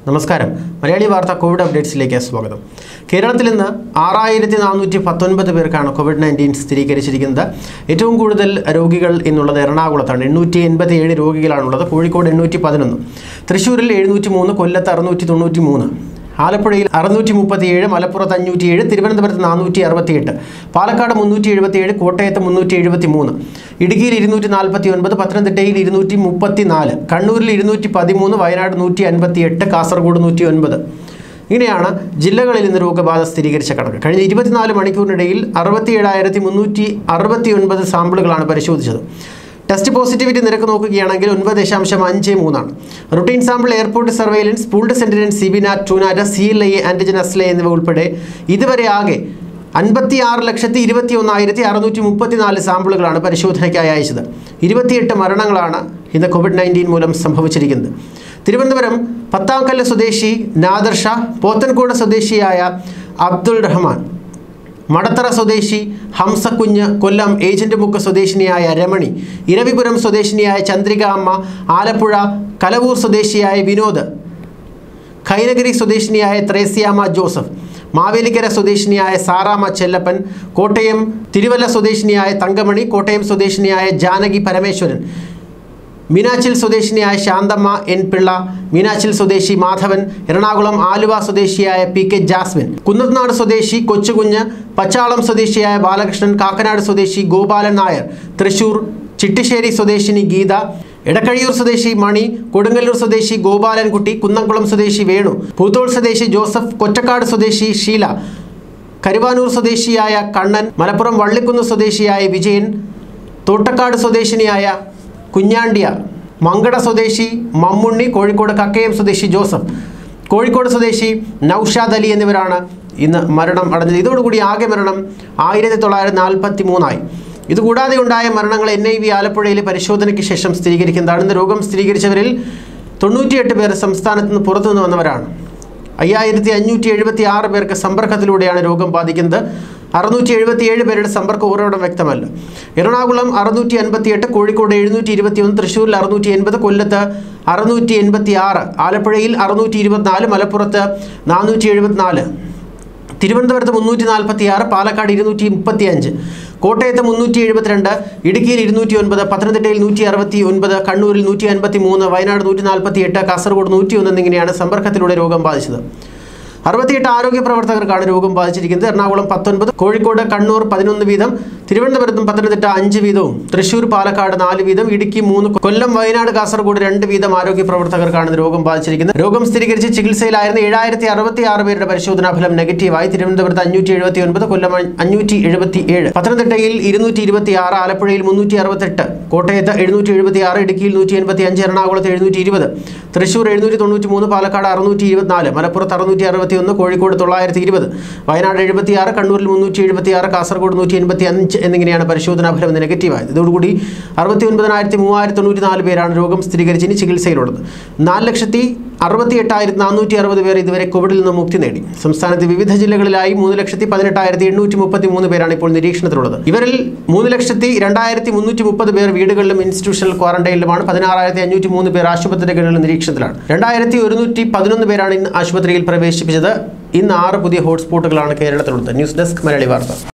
നമസ്കാരം മലയാളി വാർത്ത കോവിഡ് അപ്ഡേറ്റ്സിലേക്ക് സ്വാഗതം കേരളത്തിൽ ഇന്ന് ആറായിരത്തി നാനൂറ്റി പത്തൊൻപത് പേർക്കാണ് കോവിഡ് നയൻറ്റീൻ സ്ഥിരീകരിച്ചിരിക്കുന്നത് ഏറ്റവും കൂടുതൽ രോഗികൾ എന്നുള്ളത് എറണാകുളത്താണ് എണ്ണൂറ്റി എൺപത്തി ഏഴ് രോഗികളാണുള്ളത് കോഴിക്കോട് എണ്ണൂറ്റി പതിനൊന്ന് തൃശ്ശൂരിൽ എഴുന്നൂറ്റി മൂന്ന് കൊല്ലത്ത് അറുന്നൂറ്റി തൊണ്ണൂറ്റി മൂന്ന് ആലപ്പുഴയിൽ അറുന്നൂറ്റി മുപ്പത്തിയേഴ് മലപ്പുറത്ത് അഞ്ഞൂറ്റിയേഴ് തിരുവനന്തപുരത്ത് നാനൂറ്റി അറുപത്തിയെട്ട് പാലക്കാട് മുന്നൂറ്റി എഴുപത്തിയേഴ് കോട്ടയത്ത് മുന്നൂറ്റി എഴുപത്തി മൂന്ന് ഇടുക്കിയിൽ ഇരുന്നൂറ്റി നാൽപ്പത്തി ഒൻപത് പത്തനംതിട്ടയിൽ ഇരുന്നൂറ്റി മുപ്പത്തി നാല് കണ്ണൂരിൽ ഇരുന്നൂറ്റി പതിമൂന്ന് വയനാട് നൂറ്റി അൻപത്തി എട്ട് കാസർഗോഡ് നൂറ്റി ഒൻപത് ഇങ്ങനെയാണ് ജില്ലകളിൽ ഇന്ന് രോഗബാധ സ്ഥിരീകരിച്ച കണക്ക് കഴിഞ്ഞ ഇരുപത്തിനാല് മണിക്കൂറിനിടയിൽ അറുപത്തി ഏഴായിരത്തി മുന്നൂറ്റി അറുപത്തി ഒൻപത് സാമ്പിളുകളാണ് പരിശോധിച്ചത് ടെസ്റ്റ് പോസിറ്റിവിറ്റി നിരക്ക് നോക്കുകയാണെങ്കിൽ ഒൻപത് ദശാംശം അഞ്ച് മൂന്നാണ് routine sample airport surveillance pooled sentinels CBNAAT TrueNat C L I antigen assay എന്നിവ ഉൾപ്പെടെ ഇതുവരെ ആകെ അൻപത്തി ആറ് ലക്ഷത്തി ഇരുപത്തി ഒന്നായിരത്തി അറുന്നൂറ്റി മുപ്പത്തിനാല് സാമ്പിളുകളാണ് പരിശോധനയ്ക്കായി അയച്ചത് ഇരുപത്തിയെട്ട് മരണങ്ങളാണ് ഇന്ന് കോവിഡ് നയൻറ്റീൻ മൂലം സംഭവിച്ചിരിക്കുന്നത് തിരുവനന്തപുരം പത്താംകല്ല് സ്വദേശി നാദർ ഷാ പോത്തൻകോട് സ്വദേശിയായ അബ്ദുൾ റഹ്മാൻ മടത്തറ സ്വദേശി ഹംസക്കുഞ്ഞ് കൊല്ലം ഏജന്റ് മുക്ക് സ്വദേശിനിയായ രമണി ഇരവിപുരം സ്വദേശിനിയായ ചന്ദ്രിക അമ്മ ആലപ്പുഴ കലവൂർ സ്വദേശിയായ വിനോദ് ഖൈനഗിരി സ്വദേശിനിയായ ത്രേസ്യാമ്മ ജോസഫ് മാവേലിക്കര സ്വദേശിനിയായ സാറാമ്മ ചെല്ലപ്പൻ കോട്ടയം തിരുവല്ല സ്വദേശിനിയായ തങ്കമണി കോട്ടയം സ്വദേശിനിയായ ജാനകി പരമേശ്വരൻ മീനാച്ചിൽ സ്വദേശിനിയായ ശാന്തമ്മ എൻ പിള്ള മീനാച്ചിൽ സ്വദേശി മാധവൻ എറണാകുളം ആലുവ സ്വദേശിയായ പി കെ ജാസ്മിൻ കുന്നത്നാട് സ്വദേശി കൊച്ചുകുഞ്ഞ് പച്ചാളം സ്വദേശിയായ ബാലകൃഷ്ണൻ കാക്കനാട് സ്വദേശി ഗോപാലൻ നായർ തൃശൂർ ചിട്ടിശ്ശേരി സ്വദേശിനി ഗീത എടക്കഴിയൂർ സ്വദേശി മണി കൊടുങ്ങല്ലൂർ സ്വദേശി ഗോപാലൻകുട്ടി കുന്നംകുളം സ്വദേശി വേണു പൂത്തോൾ സ്വദേശി ജോസഫ് കൊറ്റക്കാട് സ്വദേശി ഷീല കരുവാനൂർ സ്വദേശിയായ കണ്ണൻ മലപ്പുറം വള്ളിക്കുന്ന് സ്വദേശിയായ വിജയൻ തോട്ടക്കാട് സ്വദേശിനിയായ കുഞ്ഞാണ്ടിയ മങ്കട സ്വദേശി മമ്മുണ്ണി കോഴിക്കോട് കക്കയം സ്വദേശി ജോസഫ് കോഴിക്കോട് സ്വദേശി നൌഷാദ് അലി എന്നിവരാണ് ഇന്ന് മരണം അടഞ്ഞത് ഇതോടുകൂടി ആകെ മരണം ആയിരത്തി തൊള്ളായിരത്തി നാൽപ്പത്തി മൂന്നായി ഇതുകൂടാതെ ഉണ്ടായ മരണങ്ങൾ എൻ ഐ വി ആലപ്പുഴയിലെ പരിശോധനയ്ക്ക് ശേഷം സ്ഥിരീകരിക്കുന്നതാണ് ഇന്ന് രോഗം സ്ഥിരീകരിച്ചവരിൽ തൊണ്ണൂറ്റിയെട്ട് പേർ സംസ്ഥാനത്ത് നിന്ന് പുറത്തുനിന്ന് വന്നവരാണ് അയ്യായിരത്തി അഞ്ഞൂറ്റി എഴുപത്തി ആറ് പേർക്ക് സമ്പർക്കത്തിലൂടെയാണ് രോഗം ബാധിക്കുന്നത് അറുന്നൂറ്റി എഴുപത്തി ഏഴ് പേരുടെ സമ്പർക്ക ഉറവിടം വ്യക്തമല്ല എറണാകുളം അറുന്നൂറ്റി അൻപത്തിയെട്ട് കോഴിക്കോട് എഴുന്നൂറ്റി ഇരുപത്തി ഒന്ന് തൃശ്ശൂരിൽ അറുന്നൂറ്റി എൺപത് കൊല്ലത്ത് അറുന്നൂറ്റി എൺപത്തി ആറ് ആലപ്പുഴയിൽ അറുന്നൂറ്റി ഇരുപത്തിനാല് മലപ്പുറത്ത് നാനൂറ്റി എഴുപത്തിനാല് തിരുവനന്തപുരത്ത് മുന്നൂറ്റി നാൽപ്പത്തി ആറ് പാലക്കാട് ഇരുന്നൂറ്റി മുപ്പത്തി അഞ്ച് കോട്ടയത്ത് മുന്നൂറ്റി എഴുപത്തിരണ്ട് ഇടുക്കിയിൽ ഇരുന്നൂറ്റി ഒൻപത് പത്തനംതിട്ടയിൽ നൂറ്റി അറുപത്തി ഒൻപത് കണ്ണൂരിൽ നൂറ്റി അൻപത്തി മൂന്ന് വയനാട് നൂറ്റി നാൽപ്പത്തി എട്ട് കാസർഗോഡ് നൂറ്റി ഒന്ന് എന്നിങ്ങനെയാണ് സമ്പർക്കത്തിലൂടെ രോഗം ബാധിച്ചത് അറുപത്തിയെട്ട് ആരോഗ്യ പ്രവർത്തകർക്കാണ് രോഗം ബാധിച്ചിരിക്കുന്നത് എറണാകുളം പത്തൊൻപത് കോഴിക്കോട് കണ്ണൂർ പതിനൊന്ന് വീതം തിരുവനന്തപുരത്തും പത്തനംതിട്ട അഞ്ച് വീതവും തൃശൂർ പാലക്കാട് നാല് വീതം ഇടുക്കി മൂന്ന് കൊല്ലം വയനാട് കാസർഗോഡ് രണ്ട് വീതം ആരോഗ്യ പ്രവർത്തകർക്കാണ് രോഗം ബാധിച്ചിരിക്കുന്നത് രോഗം സ്ഥിരീകരിച്ച് ചികിത്സയിലായിരുന്ന ഏഴായിരത്തി അറുപത്തി ആറ് പേരുടെ പരിശോധനാ ഫലം നെഗറ്റീവായി തിരുവനന്തപുരത്ത് അഞ്ഞൂറ്റി എഴുപത്തി ഒൻപത് കൊല്ലം അഞ്ഞൂറ്റി എഴുപത്തി ഏഴ് പത്തനംതിട്ടയിൽ ഇരുന്നൂറ്റി ഇരുപത്തി ആറ് ആലപ്പുഴയിൽ മുന്നൂറ്റി അറുപത്തെട്ട് കോട്ടയത്ത് എഴുന്നൂറ്റി എഴുപത്തി ആറ് ഇടുക്കിയിൽ നൂറ്റി എൺപത്തി അഞ്ച് എറണാകുളത്ത് എഴുന്നൂറ്റി ഇരുപത് തൃശൂർ എഴുന്നൂറ്റി തൊണ്ണൂറ്റി മൂന്ന് പാലക്കാട് അറുന്നൂറ്റി ഇരുപത്തിനാല് മലപ്പുറത്ത് അറുന്നൂറ്റി അറുപത്തി ഒന്ന് കോഴിക്കോട് തൊള്ളായിരത്തി ഇരുപത് വയനാട് എഴുപത്തി ആറ് കണ്ണൂരിൽ മുന്നൂറ്റി എഴുപത്തി ആറ് കാസർഗോഡ് നൂറ്റി എൺപത്തി അഞ്ച് എന്നിങ്ങനെയാണ് പരിശോധനാ ഫലം ഇന്ന് നെഗറ്റീവായത് ഇതോടുകൂടി അറുപത്തി ഒൻപതിനായിരത്തി മൂവായിരത്തി തൊണ്ണൂറ്റി നാല് പേരാണ് രോഗം സ്ഥിരീകരിച്ച് ഇനി ചികിത്സയിലുള്ളത് നാല് ലക്ഷത്തി അറുപത്തി എട്ടായിരത്തി നാനൂറ്റി അറുപത് പേർ ഇതുവരെ കോവിഡിൽ നിന്ന് മുക്തി നേടി സംസ്ഥാനത്ത് വിവിധ ജില്ലകളിലായി മൂന്ന് ലക്ഷത്തി പതിനെട്ടായിരത്തി എണ്ണൂറ്റി മുപ്പത്തി മൂന്ന് പേരാണ് ഇപ്പോൾ നിരീക്ഷണത്തിലുള്ളത് ഇവരിൽ മൂന്ന് ലക്ഷത്തി രണ്ടായിരത്തി മുന്നൂറ്റി മുപ്പത് പേർ വീടുകളിലും ഇൻസ്റ്റിറ്റ്യൂഷണൽ ക്വാറന്റൈനിലുമാണ് പതിനാറായിരത്തി അഞ്ഞൂറ്റി മൂന്ന് പേർ ആശുപത്രികളിലും നിരീക്ഷണത്തിലാണ് രണ്ടായിരത്തി ഒരുന്നൂറ്റി പതിനൊന്ന് പേരാണ് ഇന്ന് ആശുപത്രിയിൽ പ്രവേശിപ്പിച്ചത് ഇന്ന് ആറ് പുതിയ ഹോട്ട്സ്പോട്ടുകളാണ് കേരളത്തിലുള്ളത് ന്യൂസ് ഡെസ്ക് മലയാളി വാർത്ത